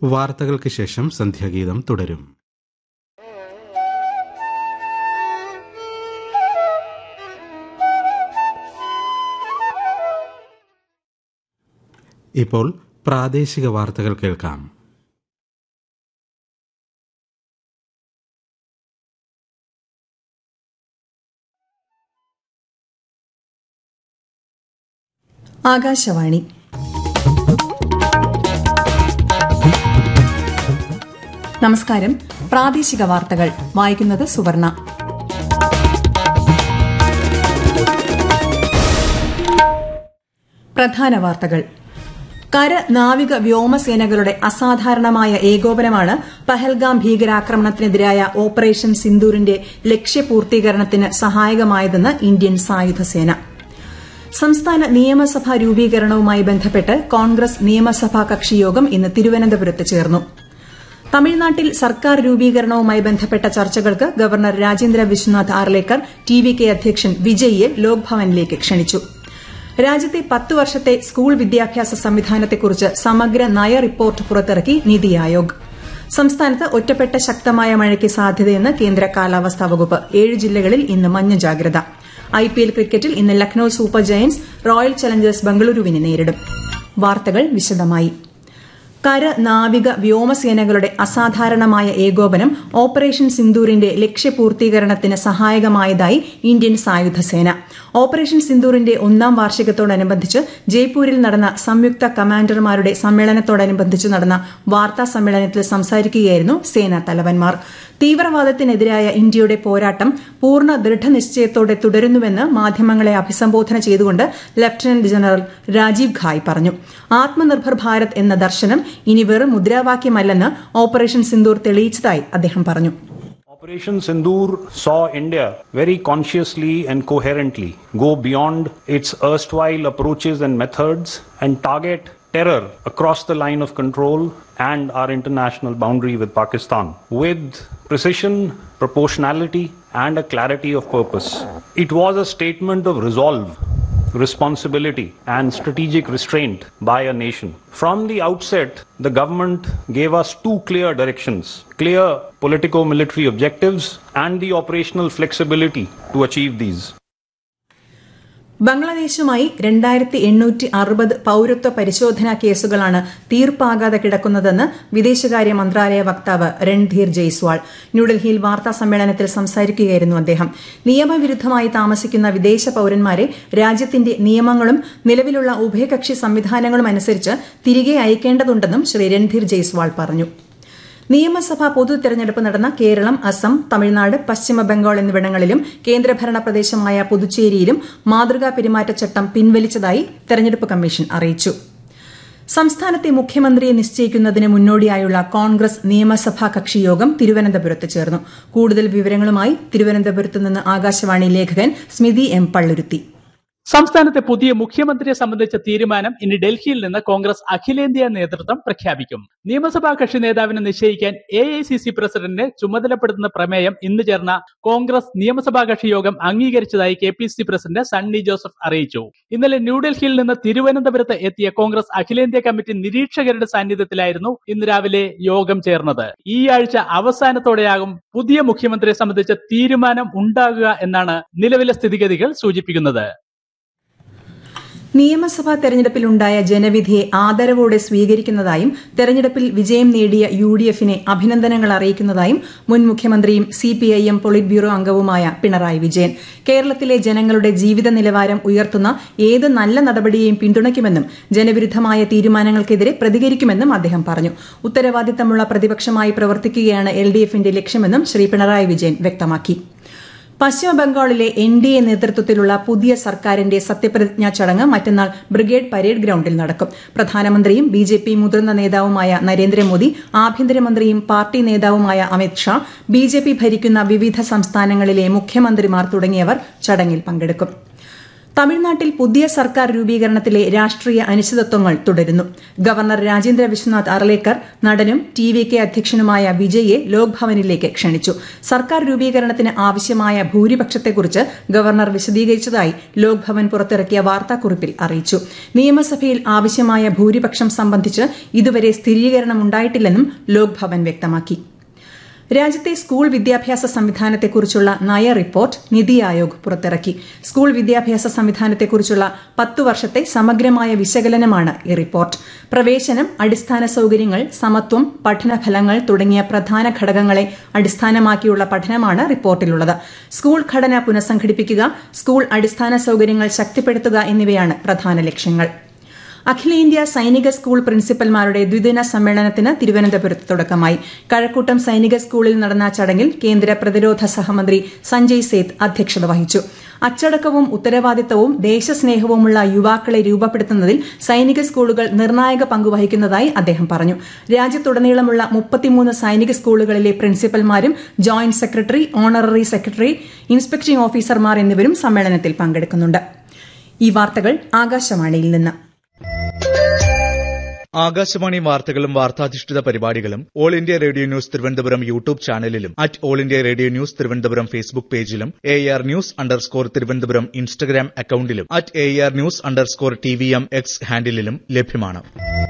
വാർത്തകൾക്ക് ശേഷം സന്ധ്യാഗീതം തുടരും ഇപ്പോൾ പ്രാദേശിക വാർത്തകൾ കേൾക്കാം ആകാശവാണി നമസ്കാരം പ്രാദേശിക വാർത്തകൾ വായിക്കുന്നത് സുവർണ പ്രധാന വാർത്തകൾ കര നാവിക വ്യോമസേനകളുടെ അസാധാരണമായ ഏകോപനമാണ് പഹൽഗാം ഭീകരാക്രമണത്തിനെതിരായ ഓപ്പറേഷൻ സിന്ദൂറിന്റെ ലക്ഷ്യപൂർത്തീകരണത്തിന് സഹായകമായതെന്ന് ഇന്ത്യൻ സായുധ സേന സംസ്ഥാന നിയമസഭാ രൂപീകരണവുമായി ബന്ധപ്പെട്ട് കോൺഗ്രസ് നിയമസഭാ കക്ഷിയോഗം ഇന്ന് തിരുവനന്തപുരത്ത് ചേർന്നു തമിഴ്നാട്ടിൽ സർക്കാർ രൂപീകരണവുമായി ബന്ധപ്പെട്ട ചർച്ചകൾക്ക് governor Rajendra Vishwanath Arlekar T V K അധ്യക്ഷൻ വിജയിയെ ലോക്ഭവനിലേക്ക് ക്ഷണിച്ചു രാജ്യത്തെ പത്ത് വർഷത്തെ സ്കൂൾ വിദ്യാഭ്യാസ സംവിധാനത്തെക്കുറിച്ച് സമഗ്ര നയ റിപ്പോർട്ട് പുറത്തിറക്കി നിതി ആയോഗ് സംസ്ഥാനത്ത് ഒറ്റപ്പെട്ട ശക്തമായ മഴയ്ക്ക് സാധ്യതയെന്ന് കേന്ദ്ര കാലാവസ്ഥാ വകുപ്പ് ഏഴ് ജില്ലകളിൽ ഇന്ന് മഞ്ഞ ജാഗ്രത ഐപിഎൽ ക്രിക്കറ്റിൽ ഇന്ന് Lucknow super giants royal challengers ബംഗളൂരുവിനെ നേരിടും വാർത്തകൾ വിശദമായി കര നാവിക വ്യോമസേനകളുടെ അസാധാരണമായ ഏകോപനം ഓപ്പറേഷൻ സിന്ദൂറിന്റെ ലക്ഷ്യപൂർത്തീകരണത്തിന് സഹായകമായതായി ഇന്ത്യൻ സായുധ സേന ഓപ്പറേഷൻ സിന്ദൂറിന്റെ ഒന്നാം വാർഷികത്തോടനുബന്ധിച്ച് ജയ്പൂരിൽ നടന്ന സംയുക്ത കമാൻഡർമാരുടെ സമ്മേളനത്തോടനുബന്ധിച്ച് നടന്ന വാർത്താ സമ്മേളനത്തിൽ സംസാരിക്കുകയായിരുന്നു സേനാ തലവന്മാർ തീവ്രവാദത്തിനെതിരായ ഇന്ത്യയുടെ പോരാട്ടം പൂർണ്ണ ദൃഢനിശ്ചയത്തോടെ തുടരുന്നുവെന്ന് മാധ്യമങ്ങളെ അഭിസംബോധന ചെയ്തുകൊണ്ട് ലഫ്റ്റനന്റ് ജനറൽ രാജീവ് ഖായ് പറഞ്ഞു ആത്മനിർഭർ ഭാരത് എന്ന ദർശനം ഇനി വെറും മുദ്രാവാക്യമല്ലെന്ന് ഓപ്പറേഷൻ സിന്ദൂർ തെളിയിച്ചതായി അദ്ദേഹം പറഞ്ഞു Operation Sindoor saw India very consciously and coherently go beyond its erstwhile approaches and methods and target terror across the line of control and our international boundary with Pakistan with precision, proportionality, and a clarity of purpose. It was a statement of resolve responsibility and strategic restraint by a nation. From the outset, the government gave us two clear directions clear politico military objectives and the operational flexibility to achieve these. ബംഗ്ലാദേശുമായി രണ്ടായിരത്തി എണ്ണൂറ്റി അറുപത് പൌരത്വ പരിശോധനാ കേസുകളാണ് തീർപ്പാകാതെ കിടക്കുന്നതെന്ന് വിദേശകാര്യ മന്ത്രാലയ വക്താവ് രൺധീർ ജയ്സ്വാൾ ന്യൂഡൽഹിയിൽ വാർത്താ സമ്മേളനത്തിൽ സംസാരിക്കുകയായിരുന്നു അദ്ദേഹം നിയമവിരുദ്ധമായി താമസിക്കുന്ന വിദേശ പൌരന്മാരെ രാജ്യത്തിന്റെ നിയമങ്ങളും നിലവിലുള്ള ഉഭയകക്ഷി സംവിധാനങ്ങളും അനുസരിച്ച് തിരികെ അയക്കേണ്ടതുണ്ടെന്നും ശ്രീ രൺധീർ ജയ്സ്വാൾ പറഞ്ഞു നിയമസഭാ പൊതു തെരഞ്ഞെടുപ്പ് നടന്ന കേരളം അസം തമിഴ്നാട് പശ്ചിമ ബംഗാൾ എന്നിവിടങ്ങളിലും കേന്ദ്രഭരണ പ്രദേശമായ പുതുച്ചേരിയിലും മാതൃകാ പെരുമാറ്റച്ചട്ടം പിൻവലിച്ചതായി തെരഞ്ഞെടുപ്പ് കമ്മീഷൻ അറിയിച്ചു സംസ്ഥാനത്തെ മുഖ്യമന്ത്രിയെ നിശ്ചയിക്കുന്നതിന് മുന്നോടിയായുള്ള കോൺഗ്രസ് നിയമസഭാ കക്ഷിയോഗം തിരുവനന്തപുരത്ത് ചേർന്നു കൂടുതൽ വിവരങ്ങളുമായി തിരുവനന്തപുരത്ത് നിന്ന് ആകാശവാണി ലേഖകൻ സ്മിതി എം പള്ളുരുത്തി സംസ്ഥാനത്തെ പുതിയ മുഖ്യമന്ത്രിയെ സംബന്ധിച്ച തീരുമാനം ഇനി ഡൽഹിയിൽ നിന്ന് കോൺഗ്രസ് അഖിലേന്ത്യാ നേതൃത്വം പ്രഖ്യാപിക്കും നിയമസഭാ കക്ഷി നേതാവിനെ നിശ്ചയിക്കാൻ എ ഐ സി സി പ്രസിഡന്റിനെ ചുമതലപ്പെടുത്തുന്ന പ്രമേയം ഇന്ന് ചേർന്ന കോൺഗ്രസ് നിയമസഭാ കക്ഷി യോഗം അംഗീകരിച്ചതായി K P C president Sunny Joseph അറിയിച്ചു ഇന്നലെ ന്യൂഡൽഹിയിൽ നിന്ന് തിരുവനന്തപുരത്ത് എത്തിയ കോൺഗ്രസ് അഖിലേന്ത്യാ കമ്മിറ്റി നിരീക്ഷകരുടെ സാന്നിധ്യത്തിലായിരുന്നു ഇന്ന് രാവിലെ യോഗം ചേർന്നത് ഈ ആഴ്ച അവസാനത്തോടെയാകും പുതിയ മുഖ്യമന്ത്രിയെ സംബന്ധിച്ച തീരുമാനം ഉണ്ടാകുക എന്നാണ് നിലവിലെ സ്ഥിതിഗതികൾ സൂചിപ്പിക്കുന്നത് നിയമസഭാ തെരഞ്ഞെടുപ്പിലുണ്ടായ ജനവിധിയെ ആദരവോടെ സ്വീകരിക്കുന്നതായും തെരഞ്ഞെടുപ്പിൽ വിജയം നേടിയ യു ഡി എഫിനെ അഭിനന്ദനങ്ങൾ അറിയിക്കുന്നതായും മുൻ മുഖ്യമന്ത്രിയും സിപിഐഎം പൊളിറ്റ് ബ്യൂറോ അംഗവുമായ പിണറായി വിജയൻ കേരളത്തിലെ ജനങ്ങളുടെ ജീവിത നിലവാരം ഉയർത്തുന്ന ഏത് നല്ല നടപടിയെയും പിന്തുണയ്ക്കുമെന്നും ജനവിരുദ്ധമായ തീരുമാനങ്ങൾക്കെതിരെ പ്രതികരിക്കുമെന്നും അദ്ദേഹം പറഞ്ഞു ഉത്തരവാദിത്തമുള്ള പ്രതിപക്ഷമായി പ്രവർത്തിക്കുകയാണ് എൽ ഡി എഫിന്റെ ലക്ഷ്യമെന്നും ശ്രീ പിണറായി വിജയൻ വ്യക്തമാക്കി പശ്ചിമബംഗാളിലെ എൻ ഡി എ നേതൃത്വത്തിലുള്ള പുതിയ സർക്കാരിന്റെ സത്യപ്രതിജ്ഞാ ചടങ്ങ് മറ്റന്നാൾ ബ്രിഗേഡ് പരേഡ് ഗ്രൌണ്ടിൽ നടക്കും പ്രധാനമന്ത്രിയും ബി ജെ പി മുതിർന്ന നേതാവുമായ നരേന്ദ്രമോദി ആഭ്യന്തരമന്ത്രിയും പാർട്ടി നേതാവുമായ Amit Shah B J P ഭരിക്കുന്ന വിവിധ സംസ്ഥാനങ്ങളിലെ മുഖ്യമന്ത്രിമാർ തുടങ്ങിയവർ ചടങ്ങിൽ പങ്കെടുക്കും തമിഴ്നാട്ടിൽ പുതിയ സർക്കാർ രൂപീകരണത്തിലെ രാഷ്ട്രീയ അനിശ്ചിതത്വങ്ങൾ തുടരുന്നു ഗവർണർ രാജേന്ദ്ര വിശ്വനാഥ് അർലേക്കർ നടനും ടി വി കെ അധ്യക്ഷനുമായ വിജയെ ലോക്ഭവനിലേക്ക് ക്ഷണിച്ചു സർക്കാർ രൂപീകരണത്തിന് ആവശ്യമായ ഭൂരിപക്ഷത്തെക്കുറിച്ച് ഗവർണർ വിശദീകരിച്ചതായി ലോക്ഭവൻ പുറത്തിറക്കിയ വാർത്താക്കുറിപ്പിൽ അറിയിച്ചു നിയമസഭയിൽ ആവശ്യമായ ഭൂരിപക്ഷം സംബന്ധിച്ച് ഇതുവരെ സ്ഥിരീകരണമുണ്ടായിട്ടില്ലെന്നും ലോക്ഭവൻ വ്യക്തമാക്കി രാജ്യത്തെ സ്കൂൾ വിദ്യാഭ്യാസ സംവിധാനത്തെക്കുറിച്ചുള്ള നയ റിപ്പോർട്ട് നിതി ആയോഗ് പുറത്തിറക്കി സ്കൂൾ വിദ്യാഭ്യാസ സംവിധാനത്തെക്കുറിച്ചുള്ള പത്തു വർഷത്തെ സമഗ്രമായ വിശകലനമാണ് ഈ റിപ്പോർട്ട് പ്രവേശനം അടിസ്ഥാന സൌകര്യങ്ങൾ സമത്വം പഠനഫലങ്ങൾ തുടങ്ങിയ പ്രധാന ഘടകങ്ങളെ അടിസ്ഥാനമാക്കിയുള്ള പഠനമാണ് റിപ്പോർട്ടിലുള്ളത് സ്കൂൾ ഘടന പുനഃസംഘടിപ്പിക്കുക സ്കൂൾ അടിസ്ഥാന സൌകര്യങ്ങൾ ശക്തിപ്പെടുത്തുക എന്നിവയാണ് പ്രധാന ലക്ഷ്യങ്ങൾ അഖിലേന്ത്യാ സൈനിക സ്കൂൾ പ്രിൻസിപ്പൽമാരുടെ ദ്വിദിന സമ്മേളനത്തിന് തിരുവനന്തപുരത്ത് തുടക്കമായി കഴക്കൂട്ടം സൈനിക സ്കൂളിൽ നടന്ന ചടങ്ങിൽ കേന്ദ്ര പ്രതിരോധ സഹമന്ത്രി സഞ്ജയ് സേത്ത് അധ്യക്ഷത വഹിച്ചു അച്ചടക്കവും ഉത്തരവാദിത്തവും ദേശസ്നേഹവുമുള്ള യുവാക്കളെ രൂപപ്പെടുത്തുന്നതിൽ സൈനിക സ്കൂളുകൾ നിർണായക പങ്കുവഹിക്കുന്നതായി അദ്ദേഹം പറഞ്ഞു രാജ്യത്തുടനീളമുള്ള മുപ്പത്തിമൂന്ന് സൈനിക സ്കൂളുകളിലെ പ്രിൻസിപ്പൽമാരും joint secretary honorary secretary inspecting ഓഫീസർമാർ എന്നിവരും സമ്മേളനത്തിൽ പങ്കെടുക്കുന്നുണ്ട് ഈ വാർത്തകൾ ആകാശവാണിയിൽ നിന്ന് ആകാശവാണി വാർത്തകളും വാർത്താധിഷ്ഠിത പരിപാടികളും all India radio news Thiruvananthapuram YouTube ചാനലിലും at all India radio news Thiruvananthapuram Facebook പേജിലും A R news underscore Thiruvananthapuram Instagram അക്കൌണ്ടിലും at A R news underscore T V M X ഹാൻഡിലും ലഭ്യമാണ്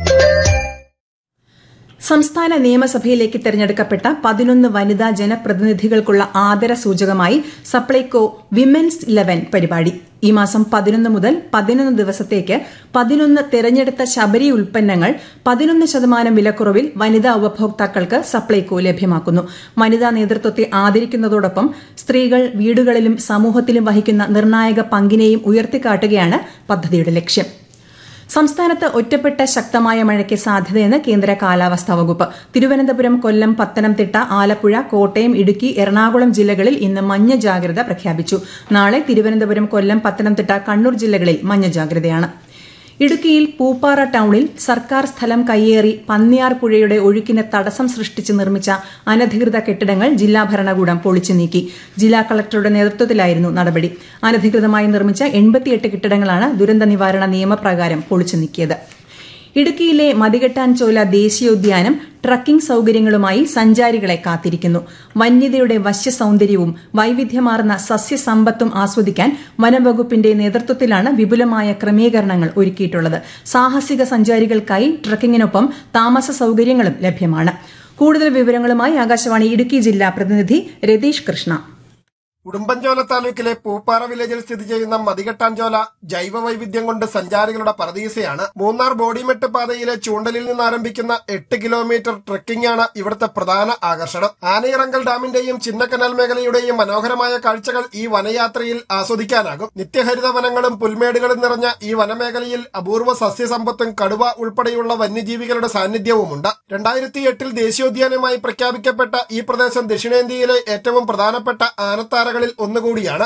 സംസ്ഥാന നിയമസഭയിലേക്ക് തെരഞ്ഞെടുക്കപ്പെട്ട പതിനൊന്ന് വനിതാ ജനപ്രതിനിധികൾക്കുള്ള ആദര സൂചകമായി സപ്ലൈകോ വിമൻസ് ഇലവൻ പരിപാടി ഈ മാസം പതിനൊന്ന് മുതൽ പതിനൊന്ന് ദിവസത്തേക്ക് പതിനൊന്ന് തെരഞ്ഞെടുത്ത ശബരി ഉൽപ്പന്നങ്ങൾ പതിനൊന്ന് ശതമാനം വിലക്കുറവിൽ വനിതാ ഉപഭോക്താക്കൾക്ക് സപ്ലൈകോ ലഭ്യമാക്കുന്നു വനിതാ നേതൃത്വത്തെ ആദരിക്കുന്നതോടൊപ്പം സ്ത്രീകൾ വീടുകളിലും സമൂഹത്തിലും വഹിക്കുന്ന നിർണായക പങ്കിനെയും ഉയർത്തിക്കാട്ടുകയാണ് പദ്ധതിയുടെ ലക്ഷ്യം സംസ്ഥാനത്ത് ഒറ്റപ്പെട്ട ശക്തമായ മഴയ്ക്ക് സാധ്യതയെന്ന് കേന്ദ്ര കാലാവസ്ഥാ വകുപ്പ് തിരുവനന്തപുരം കൊല്ലം പത്തനംതിട്ട ആലപ്പുഴ കോട്ടയം ഇടുക്കി എറണാകുളം ജില്ലകളിൽ ഇന്ന് മഞ്ഞ ജാഗ്രത പ്രഖ്യാപിച്ചു നാളെ തിരുവനന്തപുരം കൊല്ലം പത്തനംതിട്ട കണ്ണൂർ ജില്ലകളിൽ മഞ്ഞ ജാഗ്രതയാണ് ഇടുക്കിയിൽ പൂപ്പാറ ടൌണിൽ സർക്കാർ സ്ഥലം കയ്യേറി പന്നിയാർ പുഴയുടെ ഒഴുക്കിന് തടസ്സം സൃഷ്ടിച്ച് നിർമ്മിച്ച അനധികൃത കെട്ടിടങ്ങൾ ജില്ലാ ഭരണകൂടം പൊളിച്ചു നീക്കി ജില്ലാ കളക്ടറുടെ നേതൃത്വത്തിലായിരുന്നു നടപടി അനധികൃതമായി നിർമ്മിച്ച എൺപത്തിയെട്ട് കെട്ടിടങ്ങളാണ് ദുരന്ത നിവാരണ നിയമപ്രകാരം പൊളിച്ചു നീക്കിയത് ഇടുക്കിയിലെ മതികെട്ടാൻചോല ദേശീയോദ്യാനം ട്രക്കിംഗ് സൌകര്യങ്ങളുമായി സഞ്ചാരികളെ കാത്തിരിക്കുന്നു വന്യതയുടെ വശ്യസൌന്ദര്യവും വൈവിധ്യമാർന്ന സസ്യസമ്പത്തും ആസ്വദിക്കാൻ വനംവകുപ്പിന്റെ നേതൃത്വത്തിലാണ് വിപുലമായ ക്രമീകരണങ്ങൾ ഒരുക്കിയിട്ടുള്ളത് സാഹസിക സഞ്ചാരികൾക്കായി ട്രക്കിങ്ങിനൊപ്പം താമസ സൌകര്യങ്ങളും ലഭ്യമാണ് കൂടുതൽ വിവരങ്ങളുമായി ആകാശവാണി ഇടുക്കി ജില്ലാ പ്രതിനിധി രതീഷ് കൃഷ്ണ ഉടുമ്പൻചോല താലൂക്കിലെ പൂപ്പാറ വില്ലേജിൽ സ്ഥിതി ചെയ്യുന്ന മതികെട്ടാഞ്ചോല ജൈവ വൈവിധ്യം കൊണ്ട് സഞ്ചാരികളുടെ പറദീസയാണ് മൂന്നാർ ബോഡിമെട്ട് പാതയിലെ ചൂണ്ടലിൽ നിന്ന് ആരംഭിക്കുന്ന എട്ട് കിലോമീറ്റർ ട്രെക്കിംഗ് ആണ് ഇവിടുത്തെ പ്രധാന ആകർഷണം ആനയിറങ്കൽ ഡാമിന്റെയും ചിന്നക്കനാൽ മേഖലയുടെയും മനോഹരമായ കാഴ്ചകൾ ഈ വനയാത്രയിൽ ആസ്വദിക്കാനാകും നിത്യഹരിത വനങ്ങളും പുൽമേടുകളും നിറഞ്ഞ ഈ വനമേഖലയിൽ അപൂർവ സസ്യസമ്പത്തും കടുവ ഉൾപ്പെടെയുള്ള വന്യജീവികളുടെ സാന്നിധ്യവുമുണ്ട് രണ്ടായിരത്തി എട്ടിൽ ദേശീയോദ്യാനമായി പ്രഖ്യാപിക്കപ്പെട്ട ഈ പ്രദേശം ദക്ഷിണേന്ത്യയിലെ ഏറ്റവും പ്രധാനപ്പെട്ട ആനത്താര കളിൽ ഒന്നുകൂടിയാണ്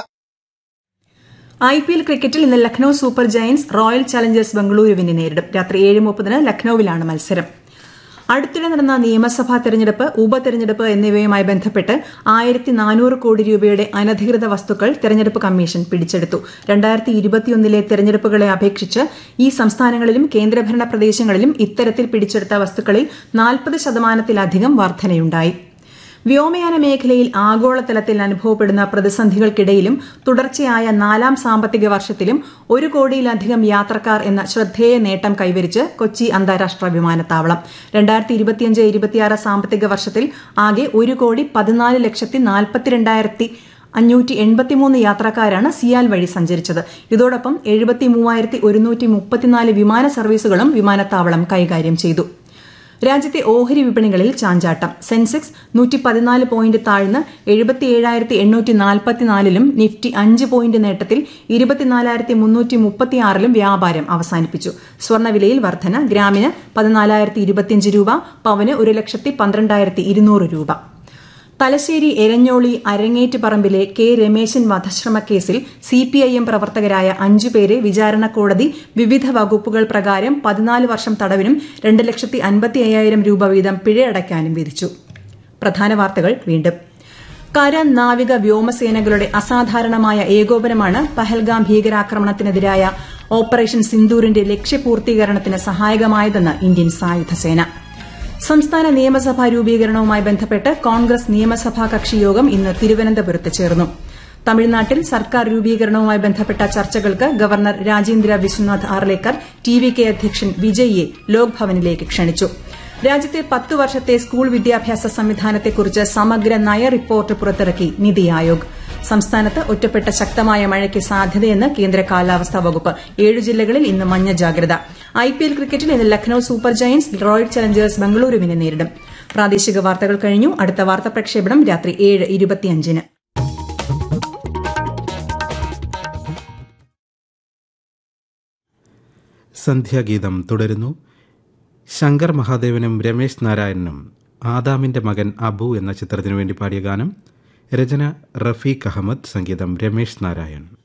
ഐ പി എൽ ക്രിക്കറ്റിൽ ഇന്ന് Lucknow super giants royal challengers ബംഗളൂരുവിനെ നേരിടും രാത്രി ഏഴ് മുപ്പതിന് ലക്നൌവിലാണ് മത്സരം അടുത്തിടെ നടന്ന നിയമസഭാ തെരഞ്ഞെടുപ്പ് ഉപതെരഞ്ഞെടുപ്പ് എന്നിവയുമായി ബന്ധപ്പെട്ട് ആയിരത്തി നാനൂറ് കോടി രൂപയുടെ അനധികൃത വസ്തുക്കൾ തെരഞ്ഞെടുപ്പ് കമ്മീഷൻ പിടിച്ചെടുത്തു രണ്ടായിരത്തി ഇരുപത്തിയൊന്നിലെ തെരഞ്ഞെടുപ്പുകളെ അപേക്ഷിച്ച് ഈ സംസ്ഥാനങ്ങളിലും കേന്ദ്രഭരണ പ്രദേശങ്ങളിലും ഇത്തരത്തിൽ പിടിച്ചെടുത്ത വസ്തുക്കളിൽ നാൽപ്പത് ശതമാനത്തിലധികം വർധനയുണ്ടായി വ്യോമയാന മേഖലയിൽ ആഗോളതലത്തിൽ അനുഭവപ്പെടുന്ന പ്രതിസന്ധികൾക്കിടയിലും തുടർച്ചയായ നാലാം സാമ്പത്തിക വർഷത്തിലും ഒരു കോടിയിലധികം യാത്രക്കാർ എന്ന ശ്രദ്ധേയ നേട്ടം കൈവരിച്ച് കൊച്ചി അന്താരാഷ്ട്ര വിമാനത്താവളം രണ്ടായിരത്തി ഇരുപത്തിയഞ്ച് ഇരുപത്തിയാറ് സാമ്പത്തിക വർഷത്തിൽ ആകെ ഒരു കോടി പതിനാല് ലക്ഷത്തി നാൽപ്പത്തിരണ്ടായിരത്തി അഞ്ഞൂറ്റി എൺപത്തിമൂന്ന് യാത്രക്കാരാണ് സിയാൽ വഴി സഞ്ചരിച്ചത് ഇതോടൊപ്പം എഴുപത്തി മൂവായിരത്തി ഒരുന്നൂറ്റി മുപ്പത്തിനാല് വിമാന സർവീസുകളും വിമാനത്താവളം കൈകാര്യം ചെയ്തു രാജ്യത്തെ ഓഹരി വിപണികളിൽ ചാഞ്ചാട്ടം സെൻസെക്സ് നൂറ്റി പതിനാല് പോയിന്റ് താഴ്ന്ന് എഴുപത്തിയേഴായിരത്തി എണ്ണൂറ്റി നാൽപ്പത്തിനാലിലും നിഫ്റ്റി അഞ്ച് പോയിന്റ് നേട്ടത്തിൽ ഇരുപത്തിനാലായിരത്തി മുന്നൂറ്റി മുപ്പത്തിയാറിലും വ്യാപാരം അവസാനിപ്പിച്ചു സ്വർണ്ണവിലയിൽ വർധന ഗ്രാമിന് പതിനാലായിരത്തി ഇരുപത്തിയഞ്ച് രൂപ പവന് ഒരു ലക്ഷത്തി പന്ത്രണ്ടായിരത്തി ഇരുന്നൂറ് രൂപ തലശ്ശേരി എരഞ്ഞോളി അരങ്ങേറ്റ് പറമ്പിലെ കെ രമേശൻ വധശ്രമ കേസിൽ സി പി ഐ എം പ്രവർത്തകരായ അഞ്ചുപേരെ വിചാരണ കോടതി വിവിധ വകുപ്പുകൾ പ്രകാരം പതിനാല് വർഷം തടവിനും രണ്ട് ലക്ഷത്തി അൻപത്തി അയ്യായിരം രൂപ വീതം പിഴയടയ്ക്കാനും വിധിച്ചു പ്രധാന വാർത്തകൾ വീണ്ടും കര നാവിക വ്യോമസേനകളുടെ അസാധാരണമായ ഏകോപനമാണ് പഹൽഗാം ഭീകരാക്രമണത്തിനെതിരായ ഓപ്പറേഷൻ സിന്ദൂരിന്റെ ലക്ഷ്യപൂർത്തീകരണത്തിന് സഹായകമായതെന്ന് ഇന്ത്യൻ സായുധസേന സംസ്ഥാന നിയമസഭാ രൂപീകരണവുമായി ബന്ധപ്പെട്ട് കോൺഗ്രസ് നിയമസഭാ കക്ഷിയോഗം ഇന്ന് തിരുവനന്തപുരത്ത് ചേർന്നു തമിഴ്നാട്ടിൽ സർക്കാർ രൂപീകരണവുമായി ബന്ധപ്പെട്ട ചർച്ചകൾക്ക് governor Rajendra Vishwanath Arlekar T V K അധ്യക്ഷൻ വിജയിയെ ലോക്ഭവനിലേക്ക് ക്ഷണിച്ചു രാജ്യത്തെ പത്ത് വർഷത്തെ സ്കൂൾ വിദ്യാഭ്യാസ സംവിധാനത്തെക്കുറിച്ച് സമഗ്ര നയ റിപ്പോർട്ട് പുറത്തിറക്കി നിതി ആയോഗ് സംസ്ഥാനത്ത് ഒറ്റപ്പെട്ട ശക്തമായ മഴയ്ക്ക് സാധ്യതയെന്ന് കേന്ദ്ര കാലാവസ്ഥാ വകുപ്പ് ഏഴു ജില്ലകളിൽ ഇന്ന് മഞ്ഞ ജാഗ്രത ഐപിഎൽ ക്രിക്കറ്റിൽ ഇന്ന് Lucknow super giants royal challengers ബംഗളൂരുവിനെ നേരിടും പ്രാദേശിക വാർത്തകൾ കഴിഞ്ഞു അടുത്ത വാർത്താ പ്രക്ഷേപണം രാത്രി ഏഴ് ഇരുപത്തിയഞ്ചിന് സന്ധ്യാഗീതം തുടരുന്നു ശങ്കർ മഹാദേവനും രമേശ് നാരായണനും ആദാമിന്റെ മകൻ അബു എന്ന ചിത്രത്തിനു വേണ്ടി പാടിയ ഗാനം രചന റഫീഖ് അഹമ്മദ് സംഗീതം രമേശ് നാരായൺ